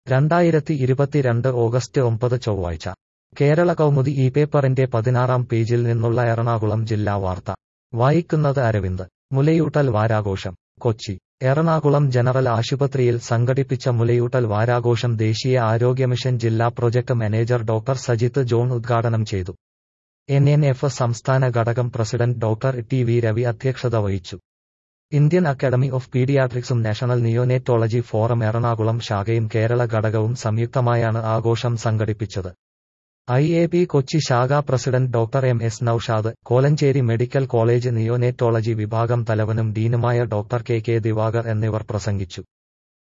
രണ്ടായിരത്തി ഇരുപത്തിരണ്ട് ഓഗസ്റ്റ് ഒമ്പത് ചൊവ്വാഴ്ച കേരള കൗമുദി ഈ പേപ്പറിന്റെ പതിനാറാം പേജിൽ നിന്നുള്ള എറണാകുളം ജില്ലാ വാർത്ത വായിക്കുന്നത് അരവിന്ദ് മുലയൂട്ടൽ വാരാഘോഷം കൊച്ചി എറണാകുളം ജനറൽ ആശുപത്രിയിൽ സംഘടിപ്പിച്ച മുലയൂട്ടൽ വാരാഘോഷം ദേശീയ ആരോഗ്യമിഷൻ ജില്ലാ project manager doctor Sajith John ഉദ്ഘാടനം ചെയ്തു എൻ എൻ എഫ് സംസ്ഥാന ഘടകം president doctor T V Ravi അധ്യക്ഷത വഹിച്ചു ഇന്ത്യൻ അക്കാദമി ഓഫ് പീഡിയാട്രിക്സും നാഷണൽ നിയോനേറ്റോളജി ഫോറം എറണാകുളം ശാഖയും കേരള ഘടകവും സംയുക്തമായാണ് ആഘോഷം സംഘടിപ്പിച്ചത് ഐ എ പി കൊച്ചി ശാഖാ president doctor M S Naushad Kolenchery medical college neonatology വിഭാഗം തലവനും ഡീനുമായ ഡോക്ടർ കെ കെ ദിവാകർ എന്നിവർ പ്രസംഗിച്ചു